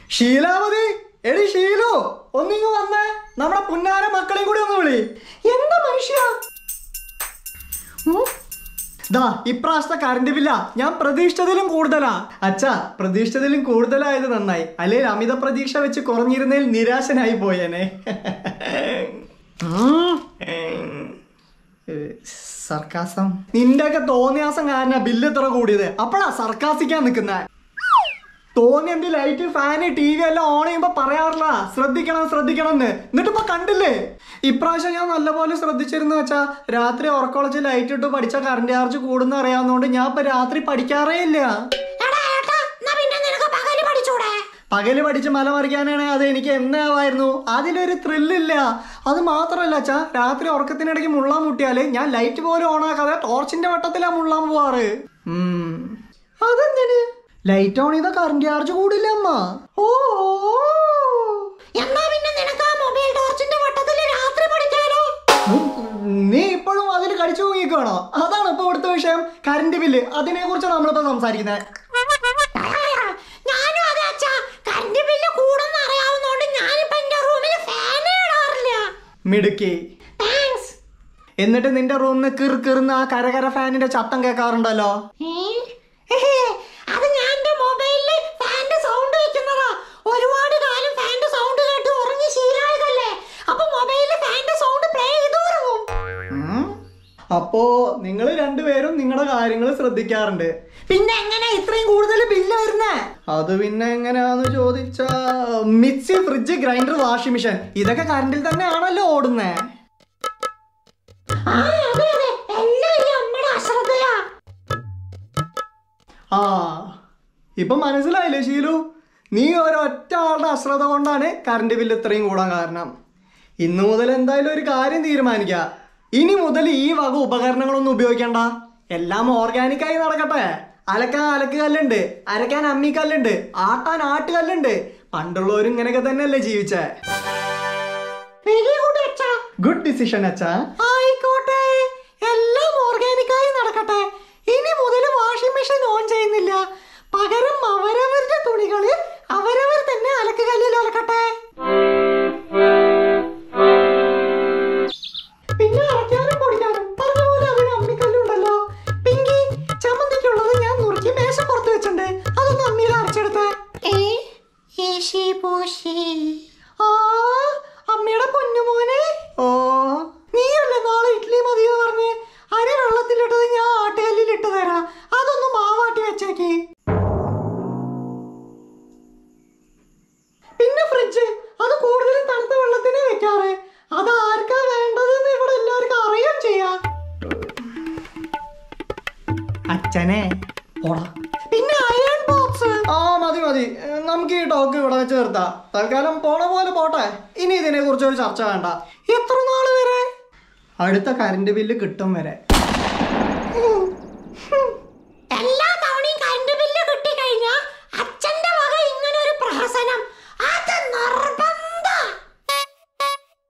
ശീലാവതി എടി ഷീലു ഒന്നിങ്ങ് വന്നേ നമ്മുടെ പുന്നാര മക്കളെയും കൂടി ഒന്ന് വിളി എന്താ മനുഷ്യ ഉം? ദാ ഇപ്രാവശ്യത്തെ കറണ്ട് ബില്ല ഞാൻ പ്രതീക്ഷിച്ചതിലും കൂടുതലാ അച്ഛാ പ്രതീക്ഷിച്ചതിലും കൂടുതലായത് നന്നായി അല്ലെങ്കിൽ അമിത പ്രതീക്ഷ വെച്ച് കുറഞ്ഞിരുന്നതിൽ നിരാശനായി പോയേനെ സർക്കാസം നിന്റെയൊക്കെ തോന്നിയാസം കാരണം ബില്ല് ഇത്ര കൂടിയത് അപ്പഴാ സർക്കാസിക്കാൻ നിൽക്കുന്ന തോന്നി എന്ത് ലൈറ്റ് ഫാന് ടി വി എല്ലാം ഓൺ ചെയ്യുമ്പോ പറയാറില്ല ശ്രദ്ധിക്കണം ശ്രദ്ധിക്കണം എന്ന് എന്നിട്ട് ഇപ്പൊ കണ്ടില്ലേ ഇപ്രാവശ്യം ഞാൻ നല്ലപോലെ ശ്രദ്ധിച്ചിരുന്നു വെച്ചാ രാത്രി ഉറക്കൊളച്ച് ലൈറ്റ് ഇട്ട് പഠിച്ച കറണ്ട് ചാർജ് കൂടുന്ന അറിയാവുന്നതുകൊണ്ട് ഞാൻ ഇപ്പൊ രാത്രി പഠിക്കാറേ ഇല്ല എടാ ഏട്ടാ എന്നാ പിന്നെ നിനക്ക് പകല് പഠിച്ചൂടെ പകല് പഠിച്ച് മല മറിക്കാനാണ് അത് എനിക്ക് എന്നാവായിരുന്നു അതിലൊരു ത്രില്ലില്ല അത് മാത്രമല്ല അച്ഛാ രാത്രി ഉറക്കത്തിനിടയ്ക്ക് മുള്ളാൻ മുട്ടിയാല് ഞാൻ ലൈറ്റ് പോലും ഓൺ ആക്കാതെ ടോർച്ചിന്റെ വട്ടത്തിലാ മുള്ളാൻ പോവാറ് ഉം. അതെന്തിന് ലൈറ്റ് ഓൺ ചെയ്ത കറണ്ട് ചാർജ് കൂടില്ല അമ്മ ഓ എന്നാ പിന്നെ നിനക്ക് ആ മൊബൈൽ ടോർച്ചിന്റെ വട്ടത്തില് രാത്രി പഠിക്കാലോ ഉം, നീ ഇപ്പോഴും അതിൽ കടിച്ചു തൂങ്ങിക്കണോ അതാണ് ഇപ്പൊ ഇവിടുത്തെ വിഷയം കറണ്ട് ബില്ല് അതിനെ കുറിച്ചാണ് നമ്മളിപ്പോ സംസാരിക്കുന്നത് ഞാനും അതെ അച്ഛാ കറണ്ട് ബില്ല് കൂടുന്ന അറിയാവുന്നോണ്ട് ഞാനിപ്പോ എന്റെ റൂമിൽ ഫാൻ ഇടാറില്ല മിടുക്കി താങ്ക്സ് എന്നിട്ട് നിന്റെ റൂമിൽ നിന്ന് കിർ കിറുന്ന ആ കരകര ഫാനിന്റെ ചത്തം കേൾക്കാറുണ്ടല്ലോ അത് ഞാൻ എന്റെ മൊബൈലില് ഫാന്റെ സൗണ്ട് വെക്കുന്നതാ ഒരുപാട് കാലം ഫാന്റെ സൗണ്ട് കേട്ട് ഉറങ്ങി ശീലമായതല്ലേ അപ്പൊ മൊബൈലിൽ ഫാന്റെ സൗണ്ട് പ്ലേ ചെയ്ത് ഉറങ്ങും ഉം. അപ്പോ നിങ്ങൾ രണ്ടുപേരും നിങ്ങളുടെ കാര്യങ്ങൾ ശ്രദ്ധിക്കാറുണ്ട് പിന്നെ എങ്ങനെ ഇത്രയും കൂടുതൽ ബില്ല് വരുന്നേ അത് പിന്നെ എങ്ങനെയാന്ന് ചോദിച്ചാ mixie fridge grinder washing machine ഇതൊക്കെ കറണ്ടിൽ തന്നെ ആണല്ലോ ഓടുന്നേ ആ അതെ അതെ എല്ലാം ഈ അമ്മയുടെ അശ്രദ്ധയാ ആ ഇപ്പൊ മനസ്സിലായില്ലേ ശീലു നീ ഒരൊറ്റ ആളുടെ അശ്രദ്ധ കൊണ്ടാണ് കറണ്ട് ബില്ല് ഇത്രയും കൂടാൻ കാരണം ഇന്നു മുതൽ എന്തായാലും ഒരു കാര്യം തീരുമാനിക്ക ഇനി മുതൽ ഈ വക ഉപകരണങ്ങളൊന്നും ഉപയോഗിക്കണ്ട എല്ലാം ഓർഗാനിക്കായി നടക്കട്ടെ അലക്കാൻ അലക്കുകല്ലുണ്ട് അരക്കാൻ അമ്മിക്കല്ലുണ്ട് ആട്ടാൻ ആട്ടുകല്ലുണ്ട് പണ്ടുള്ളവരും ഇങ്ങനെയൊക്കെ തന്നെയല്ലേ ജീവിച്ചേ വെരി ഗുഡ് അച്ഛാ ഗുഡ് ഡിസിഷൻ അച്ഛാ ആയിക്കോട്ടെ എല്ലാം ഓർഗാനിക്കായി നടക്കട്ടെ ഇനി മുതൽ വാഷിംഗ് മെഷീൻ ഓൺ ചെയ്യുന്നില്ല പകരം അവരവരുടെ തുണികള് അവരവർ തന്നെ അലക്കുകല്ലിൽ അലക്കട്ടെ പിന്നെ അരയ്ക്കാനും പൊടിക്കാനും പറഞ്ഞ പോലെ അതിന് അമ്മിക്കല്ലുണ്ടല്ലോ പിങ്കി ചമ്മന്തിക്കുള്ളത് ഞാൻ നുറുക്കി മേശ പുറത്ത് വെച്ചിട്ടുണ്ട് അതൊന്ന് അമ്മിയിൽ അരച്ചെടുത്തേ ആ അമ്മയുടെ പൊന്നുമോനെ ഓ നീയല്ലേ നാളെ ഇഡ്ഡലി മതി എന്ന് പറഞ്ഞ് അരി വെള്ളത്തിലിട്ടത് ഞാൻ ആട്ടുകല്ലിൽ ഇട്ട് തരാം അതൊന്ന് മാവാട്ടി വെച്ചേക്ക് പിന്നെ ഫ്രിഡ്ജ് അത് കൂടുതലും തണുത്ത വെള്ളത്തിന് വെക്കാറ് അത് ആർക്കാ വേണ്ടതെന്ന് ഇവിടെ എല്ലാവർക്കും അറിയാം ചെയ്യാം അച്ഛനെ പോടാ പിന്നെ അയൺ ബോക്സ് ആ മതി മതി ഏ, നമുക്ക് ഈ ടോക്ക് ഇവിടെ വെച്ച് നിർത്താം തൽക്കാലം പോണ പോലെ പോട്ടെ ഇനി ഇതിനെ കുറിച്ച് ഒരു ചർച്ച വേണ്ട എത്ര നാള് വരെ അടുത്ത കറണ്ട് ബില്ല് കിട്ടും വരെ ഉം.